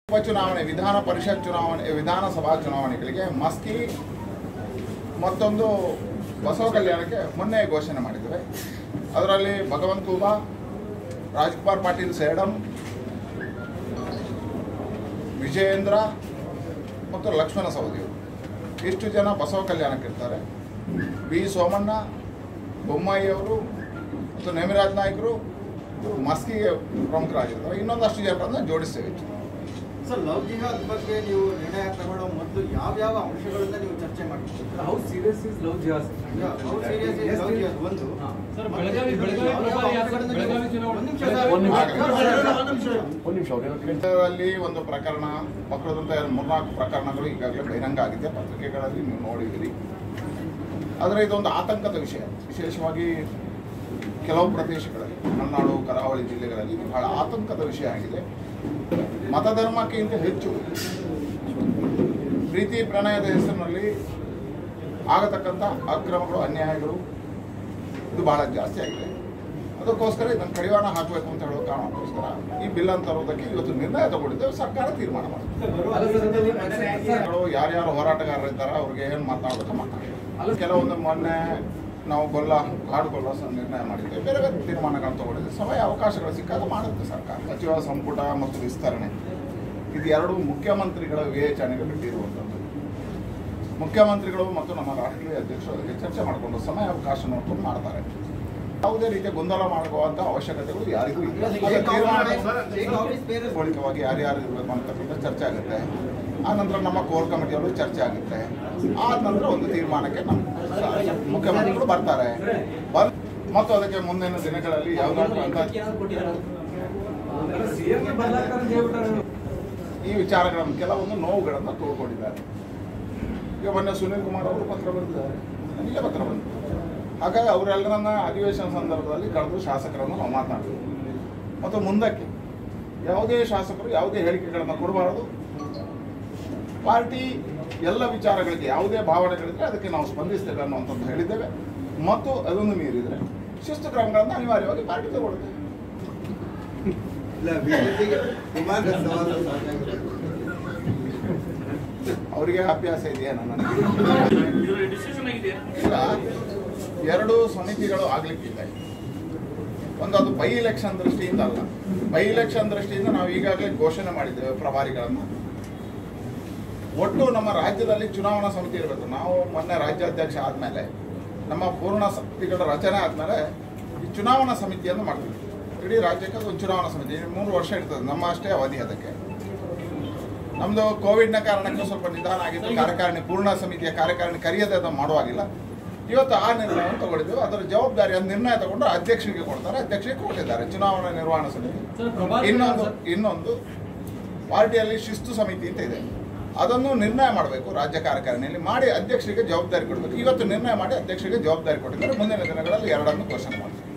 ಉಪಚುನಾವಣೆ ವಿಧಾನ ಪರಿಷತ್ ಚುನಾವಣೆ ವಿಧಾನಸಭಾ ಚುನಾವಣೆಗಳಿಗೆ ಮಸ್ಕಿ ಮತ್ತೊಂದು ಬಸವ ಕಲ್ಯಾಣಕ್ಕೆ ಮೊನ್ನೆ ಘೋಷಣೆ ಮಾಡಿದ್ದೇವೆ ಅದರಲ್ಲಿ ಭಗವಂತ ಖೂಬಾ ರಾಜ್ಕುಮಾರ್ ಪಾಟೀಲ್ ಸೇಡಂ ವಿಜಯೇಂದ್ರ ಮತ್ತು ಲಕ್ಷ್ಮಣ ಸವದಿಯವರು ಇಷ್ಟು ಜನ ಬಸವ ಕಲ್ಯಾಣಕ್ಕಿರ್ತಾರೆ ಬಿ ಸೋಮಣ್ಣ ಬೊಮ್ಮಾಯಿ ಅವರು ಮತ್ತು ನೇಮಿರಾಜ್ ನಾಯ್ಕರು ಇವರು ಮಸ್ಕಿಗೆ ಪ್ರಮುಖರಾಗಿರ್ತಾರೆ ಇನ್ನೊಂದಷ್ಟು ಜನರನ್ನು ಜೋಡಿಸ್ತೇವೆ ಸರ್ ಲವ್ ಜಿಹಾದ್ ಬಗ್ಗೆ ನೀವು ನಿರ್ಣಯ ತಗೊಳ್ಳೋ ಮೊದಲು ಯಾವ ಯಾವ ಅಂಶಗಳನ್ನ ನೀವು ಚರ್ಚೆ ಮಾಡ್ತೀರಾ how serious is love jihad How serious is love jihad? ಒಂದು ಸರ್, ಮತ್ತೆ ಬೆಳಗಾವಿ- ನೀವು ಬೆಳಗಾವಿ ಯಾವ ಯಾವ ಪ್ರಭಾರಿ ಯಾರು? ಅಂಶಗಳನ್ನ ನೀವು- ಬೆಳಗಾವಿ ಚುನಾವಣೆ- ಒಂದು ನಿಮಿಷ ಸರ್. ಒಂದು ನಿಮಿಷ. ಒಂದು ನಿಮಿಷ. ಒಂದು ನಿಮಿಷ ಅವ್ರು ಇದರಲ್ಲಿ ಒಂದು ಪ್ರಕರಣ ಮಕ್ಕಳದಂತ ಮೂರ್ನಾಲ್ಕು ಪ್ರಕರಣಗಳು ಈಗಾಗಲೇ ಬಹಿರಂಗ ಆಗಿದೆ ಪತ್ರಿಕೆಗಳಲ್ಲಿ ನೀವು ನೋಡಿದಿರಿ ಆದರೆ ಇದೊಂದು ಆತಂಕದ ವಿಷಯ ವಿಶೇಷವಾಗಿ ಕೆಲವು ಪ್ರದೇಶಗಳಲ್ಲಿ ಮಲೆನಾಡು ಕರಾವಳಿ ಜಿಲ್ಲೆಗಳಲ್ಲಿ ಇದು ಬಹಳ ಆತಂಕದ ವಿಷಯ ಆಗಿದೆ ಮತಧರ್ಮಕ್ಕಿಂತ ಹೆಚ್ಚು ಪ್ರೀತಿ ಪ್ರಣಯದ ಹೆಸರಿನಲ್ಲಿ ಆಗತಕ್ಕಂಥ ಅಕ್ರಮಗಳು ಅನ್ಯಾಯಗಳು ಇದು ಬಹಳ ಜಾಸ್ತಿ ಆಗಿದೆ ಅದಕ್ಕೋಸ್ಕರ ಇದನ್ನು ಕಡಿವಾಣ ಹಾಕಬೇಕು ಅಂತ ಹೇಳೋ ಕಾರಣಕ್ಕೋಸ್ಕರ ಈ ಬಿಲ್ ಅಂತ ತರೋದಕ್ಕೆ ಇವತ್ತು ನಿರ್ಣಯ ತಗೊಂಡಿದ್ದೇವೆ ಸರ್ಕಾರ ತೀರ್ಮಾನ ಮಾಡಿದೆ ಗಳು ಯಾರ್ಯಾರು ಹೋರಾಟಗಾರರಿದ್ದಾರೆ ಅವ್ರಿಗೆ ಏನು ಮಾತನಾಡಬೇಕು ಮಾತಾಡಿ ಕೆಲವೊಂದು ಮೊನ್ನೆ ನಾವು ಗೊಲ್ಲ ಕಾಡು ಗೊಲ್ಲ ಸಹ ನಿರ್ಣಯ ಮಾಡಿದ್ದೇವೆ ಬೇರೆ ಬೇರೆ ತೀರ್ಮಾನಗಳನ್ನು ತಗೊಂಡಿದ್ದೇವೆ ಸಮಯ ಅವಕಾಶಗಳು ಸಿಕ್ಕಾಗ ಮಾಡುತ್ತೆ ಸರ್ಕಾರ ಸಚಿವ ಸಂಪುಟ ಮತ್ತು ವಿಸ್ತರಣೆ ಇದು ಎರಡು ಮುಖ್ಯಮಂತ್ರಿಗಳ ವಿವೇಚನೆಗೆ ಬಿಟ್ಟಿರುವಂಥದ್ದು ಮುಖ್ಯಮಂತ್ರಿಗಳು ಮತ್ತು ನಮ್ಮ ರಾಷ್ಟ್ರೀಯ ಅಧ್ಯಕ್ಷರು ಅದಕ್ಕೆ ಚರ್ಚೆ ಮಾಡಿಕೊಂಡು ಸಮಯ ಅವಕಾಶ ನೋಡ್ಕೊಂಡು ಮಾಡ್ತಾರೆ ಯಾವುದೇ ರೀತಿಯ ಗೊಂದಲ ಮಾಡುವಂಥ ಅವಶ್ಯಕತೆಗಳು ಯಾರಿಗೂ ಇಲ್ಲ ಅದರ ತೀರ್ಮಾನ ಮೌಲಿಕವಾಗಿ ಯಾರ್ಯಾರು ಇರಬೇಕು ಅಂತಕ್ಕಂಥ ಚರ್ಚೆ ಆಗುತ್ತೆ ಆ ನಂತರ ನಮ್ಮ ಕೋರ್ ಕಮಿಟಿಯಲ್ಲೂ ಚರ್ಚೆ ಆಗುತ್ತೆ ಆ ನಂತರ ಒಂದು ತೀರ್ಮಾನಕ್ಕೆ ನಮ್ಮ ಸ- ಮುಖ್ಯಮಂತ್ರಿಗಳು ಬರ್ತಾರೆ ಬಂದ್ ಮತ್ತು ಅದಕ್ಕೆ ಮುಂದಿನ ದಿನಗಳಲ್ಲಿ ಯಾವುದಾದ್ರೂ ಅಂತ ಸಿಎಂ ಬದಲಾಗ್ತಾರೆ ಅಂತ ಹೇಳ್ಬಿಟ್ಟಾರೆ ಈ ವಿಚಾರಗಳನ್ನು ಕೆಲವೊಂದು ನೋವುಗಳನ್ನು ತೋಡ್ಕೊಂಡಿದ್ದಾರೆ ಈಗ ಮೊನ್ನೆ ಸುನೀಲ್ ಕುಮಾರ್ ಅವರು ಪತ್ರ ಬರೆದಿದ್ದಾರೆ ನನಗೆ ಪತ್ರ ಬಂದಿದೆ ಹಾಗಾಗಿ ಅವರೆಲ್ಲರನ್ನ ಅಧಿವೇಶನ ಸಂದರ್ಭದಲ್ಲಿ ಕಳೆದು ಶಾಸಕರನ್ನು ನಾವು ಮಾತನಾಡ್ತೀವಿ ಮತ್ತು ಮುಂದಕ್ಕೆ ಯಾವುದೇ ಶಾಸಕರು ಯಾವುದೇ ಹೇಳಿಕೆಗಳನ್ನು ಕೊಡಬಾರದು ಪಾರ್ಟಿ ಎಲ್ಲ ವಿಚಾರಗಳಿಗೆ ಯಾವುದೇ ಭಾವನೆಗಳಿದ್ರೆ ಅದಕ್ಕೆ ನಾವು ಸ್ಪಂದಿಸ್ತೇವೆ ಅನ್ನುವಂಥದ್ದು ಹೇಳಿದ್ದೇವೆ ಮತ್ತು ಅದನ್ನು ಮೀರಿದರೆ ಶಿಸ್ತು ಕ್ರಮಗಳನ್ನು ಅನಿವಾರ್ಯವಾಗಿ ಪಾರ್ಟಿ ತಗೊಳ್ಳುತ್ತೆ ಇಲ್ಲ ಬಿಜೆಪಿಗೆ ವಿಮಾನ ಸವಾಲು ಸಾಕಾಗಿದೆ. ಅವರಿಗೆ ಅಭ್ಯಾಸ ಇದೆಯಾ ನನಗೆ ಡಿಸಿಷನ್ ಆಗಿದೆ ಈಗ ಎರಡು ಸಮಿತಿಗಳು ಆಗ್ಲಿಕ್ಕಿಲ್ಲ ಒಂದು ಅದು ಬೈ ಇಲೆಕ್ಷನ್ ದೃಷ್ಟಿಯಿಂದ ಅಲ್ಲ ಬೈ ಇಲೆಕ್ಷನ್ ದೃಷ್ಟಿಯಿಂದ ನಾವು ಈಗಾಗಲೇ ಘೋಷಣೆ ಮಾಡಿದ್ದೇವೆ ಪ್ರಭಾರಿಗಳನ್ನು ಒಟ್ಟು ನಮ್ಮ ರಾಜ್ಯದಲ್ಲಿ ಚುನಾವಣಾ ಸಮಿತಿ ಇರಬೇಕು ನಾವು ಮೊನ್ನೆ ರಾಜ್ಯಾಧ್ಯಕ್ಷ ಆದಮೇಲೆ ನಮ್ಮ ಪೂರ್ಣ ಸಮಿತಿಗಳ ರಚನೆ ಆದಮೇಲೆ ಈ ಚುನಾವಣಾ ಸಮಿತಿಯನ್ನು ಮಾಡ್ತೀವಿ ಇಡೀ ರಾಜ್ಯಕ್ಕೆ ಅದೊಂದು ಚುನಾವಣಾ ಸಮಿತಿ ಮೂರು ವರ್ಷ ಇರ್ತದೆ ನಮ್ಮ ಅಷ್ಟೇ ಅವಧಿ ಅದಕ್ಕೆ ನಮ್ಮದು ಕೋವಿಡ್ನ ಕಾರಣಕ್ಕೆ ಸ್ವಲ್ಪ ನಿಧಾನ ಆಗಿದ್ದು ಕಾರ್ಯಕಾರಿಣಿ ಪೂರ್ಣ ಸಮಿತಿಯ ಕಾರ್ಯಕಾರಿಣಿ ಕರೆಯದೆ ಅದನ್ನು ಮಾಡುವಾಗಿಲ್ಲ ಇವತ್ತು ಆ ನಿರ್ಣಯವನ್ನು ತಗೊಂಡಿದ್ದೇವೆ ಅದರ ಜವಾಬ್ದಾರಿಯನ್ನು ನಿರ್ಣಯ ತಗೊಂಡು ಅಧ್ಯಕ್ಷರಿಗೆ ಕೊಡ್ತಾರೆ ಅಧ್ಯಕ್ಷರಿಗೆ ಕೊಟ್ಟಿದ್ದಾರೆ ಚುನಾವಣಾ ನಿರ್ವಹಣಾ ಸಮಿತಿ ಸರ್ ಪ್ರಭಾರಿ ಇನ್ನೊಂದು ಇನ್ನೊಂದು ಪಾರ್ಟಿಯಲ್ಲಿ ಶಿಸ್ತು ಸಮಿತಿ ಅಂತ ಇದೆ ಅದನ್ನು ನಿರ್ಣಯ ಮಾಡಬೇಕು ರಾಜ್ಯ ಕಾರ್ಯಕಾರಿಣಿಯಲ್ಲಿ ಮಾಡಿ ಅಧ್ಯಕ್ಷರಿಗೆ ಜವಾಬ್ದಾರಿ ಕೊಡಬೇಕು ಇವತ್ತು ನಿರ್ಣಯ ಮಾಡಿ ಅಧ್ಯಕ್ಷರಿಗೆ ಜವಾಬ್ದಾರಿ ಕೊಟ್ಟಿದ್ದಾರೆ ಮುಂದಿನ ದಿನಗಳಲ್ಲಿ ಎರಡನ್ನು ಘೋಷಣೆ ಮಾಡ್ತಾರೆ